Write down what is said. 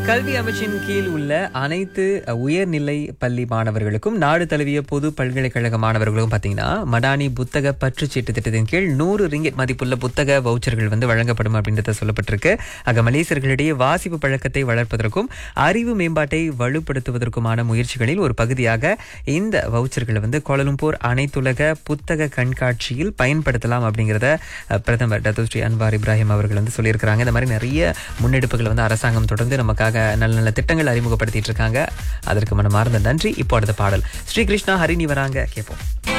கல்வி அமைச்சின் கீழ் உள்ள அனைத்து உயர்நிலை பள்ளி மாணவர்களுக்கும் நாடு தழுவிய பொது பல்கலைக்கழக மாணவர்களுக்கும் பார்த்தீங்கன்னா மடானி புத்தக பற்று சீட்டு திட்டத்தின் கீழ் நூறு ரிங்கெட் மதிப்புள்ள புத்தக வவுச்சர்கள் வந்து வழங்கப்படும் அப்படின்றத சொல்லப்பட்டிருக்கு ஆக மலேசியர்களிடையே வாசிப்பு பழக்கத்தை வளர்ப்பதற்கும் அறிவு மேம்பாட்டை வலுப்படுத்துவதற்குமான முயற்சிகளில் ஒரு பகுதியாக இந்த வவுச்சர்களை வந்து கோலலும்பூர் அனைத்துலக புத்தக கண்காட்சியில் பயன்படுத்தலாம் அப்படிங்கிறத அஹ், பிரதமர் டத்துஸ்ரீ அன்வார் இப்ராஹிம் அவர்கள் வந்து சொல்லியிருக்கிறாங்க இந்த மாதிரி நிறைய முன்னெடுப்புகள் வந்து அரசாங்கம் தொடர்ந்து நமக்காக நல்ல நல்ல திட்டங்கள் அறிமுகப்படுத்திட்டு இருக்காங்க அதற்கு மனமார்ந்த நன்றி இப்போ அடுத்த பாடல் ஸ்ரீ கிருஷ்ணா ஹரிணி வராங்க கேட்போம்